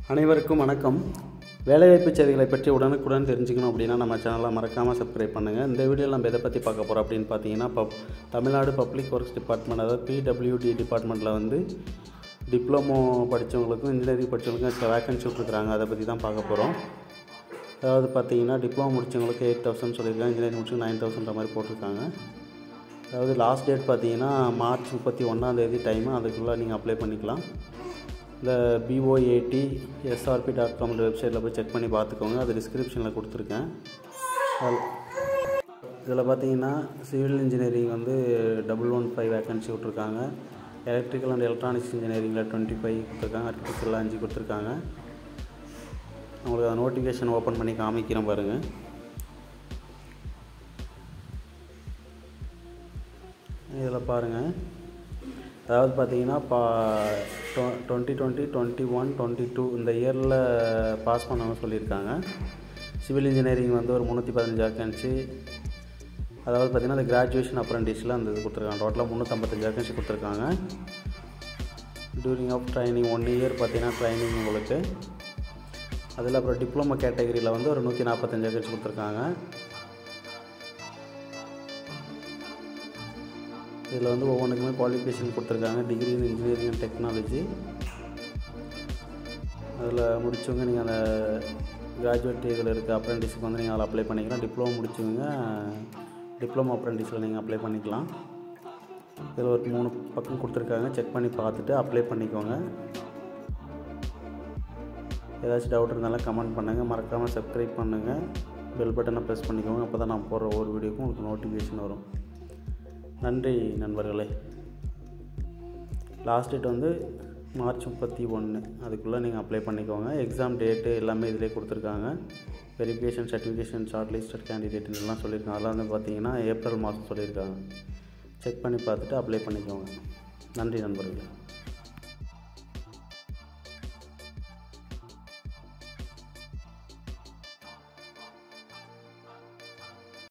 அனைவருக்கும் வணக்கம் வேலைவாய்ப்பு செய்திகளை பற்றி உடனுக்குடன் தெரிஞ்சுக்கணும் அப்படின்னா நம்ம சேனலை மறக்காமல் சப்ஸ்கிரைப் பண்ணுங்கள் இந்த வீடியோவில் நம்ம எதை பற்றி பார்க்க போகிறோம் அப்படின்னு பார்த்தீங்கன்னா பப் தமிழ்நாடு பப்ளிக் ஒர்க்ஸ் டிபார்ட்மெண்ட் அதாவது பிடபிள்யூடி டிபார்ட்மெண்ட்டில் வந்து டிப்ளமோ படித்தவங்களுக்கும் இன்ஜினியரிங் படித்தவங்களுக்கும் வேக்கன்சி விட்ருக்குறாங்க அதை பற்றி தான் பார்க்க போகிறோம் அதாவது பார்த்தீங்கன்னா டிப்ளமோ முடித்தவங்களுக்கு எயிட் தௌசண்ட் சொல்லியிருக்காங்க இன்ஜினியரிங் முடிச்சு நைன் தௌசண்ட்ற மாதிரி போட்டிருக்காங்க அதாவது லாஸ்ட் டேட் பார்த்தீங்கன்னா மார்ச் முப்பத்தி ஒன்றாந்தேதி டைமு அதுக்குள்ளே நீங்கள் அப்ளை பண்ணிக்கலாம் இந்த பிஓஏடி எஸ்ஆர்பி டாட் காம் வெப்சைட்டில் போய் செக் பண்ணி பார்த்துக்கோங்க அது டிஸ்கிரிப்ஷனில் கொடுத்துருக்கேன் இதில் பார்த்தீங்கன்னா சிவில் இன்ஜினியரிங் வந்து டபுள் ஒன் ஃபைவ் வேக்கன்சி விட்ருக்காங்க எலக்ட்ரிக்கல் அண்ட் எலக்ட்ரானிக்ஸ் இன்ஜினியரிங்கில் டுவெண்ட்டி ஃபைவ் கொடுத்துருக்காங்க ஆர்டிஃபிஷியல் அஞ்சு கொடுத்துருக்காங்க உங்களுக்கு அந்த நோட்டிஃபிகேஷன் ஓப்பன் பண்ணி காமிக்கிறேன் பாருங்கள் இதில் பாருங்கள் அதாவது பார்த்தீங்கன்னா பா twenty twenty twenty one twenty two இந்த இயரில் பாஸ் பண்ணணும்னு சொல்லியிருக்காங்க சிவில் இன்ஜினியரிங் வந்து ஒரு முந்நூற்றி பதினஞ்சு வேக்கன்சி அதாவது பார்த்திங்கன்னா அந்த கிராஜுவேஷன் அப்ரண்டிஸில் அந்த இது கொடுத்துருக்காங்க டோட்டலாக முந்நூற்றம்பத்தஞ்சு வேக்கன்சி கொடுத்துருக்காங்க during of training one year பார்த்தீங்கன்னா ட்ரைனிங் உங்களுக்கு அதில் அப்புறம் டிப்ளமோ கேட்டகரியில் வந்து ஒரு நூற்றி நாற்பத்தஞ்சு வேக்கன்சி கொடுத்துருக்காங்க இதில் வந்து ஒவ்வொன்றுக்குமே குவாலிஃபிகேஷன் கொடுத்துருக்காங்க degree in engineering and technology அதில் முடித்தவங்க நீங்கள் அந்த கிராஜுவேட் இதில் இருக்க அப்ரெண்டிஸுக்கு வந்து நீங்கள் அதில் அப்ளை பண்ணிக்கலாம் டிப்ளமோ முடித்தவங்க டிப்ளமோ அப்ரெண்டிஸில் நீங்கள் அப்ளை பண்ணிக்கலாம் இதில் ஒரு மூணு பக்கம் கொடுத்துருக்காங்க செக் பண்ணி பார்த்துட்டு அப்ளை பண்ணிக்கோங்க ஏதாச்சும் டவுட் இருந்தாலும் கமெண்ட் பண்ணுங்கள் மறக்காமல் சப்ஸ்கிரைப் பண்ணுங்கள் பெல் பட்டனை ப்ரெஸ் பண்ணிக்கோங்க அப்போ தான் நான் போடுற ஒவ்வொரு வீடியோக்கும் உங்களுக்கு நோட்டிஃபிகேஷன் வரும் நன்றி நண்பர்களே லாஸ்ட் டேட் வந்து மார்ச் முப்பத்தி ஒன்று அதுக்குள்ளே நீங்கள் அப்ளை பண்ணிக்கோங்க எக்ஸாம் டேட்டு எல்லாமே இதிலே கொடுத்துருக்காங்க verification certification short listed candidate எல்லாம் சொல்லியிருக்காங்க அதெல்லாம் வந்து பார்த்தீங்கன்னா ஏப்ரல் மாதம் சொல்லியிருக்காங்க செக் பண்ணி பார்த்துட்டு அப்ளை பண்ணிக்கோங்க நன்றி நண்பர்களே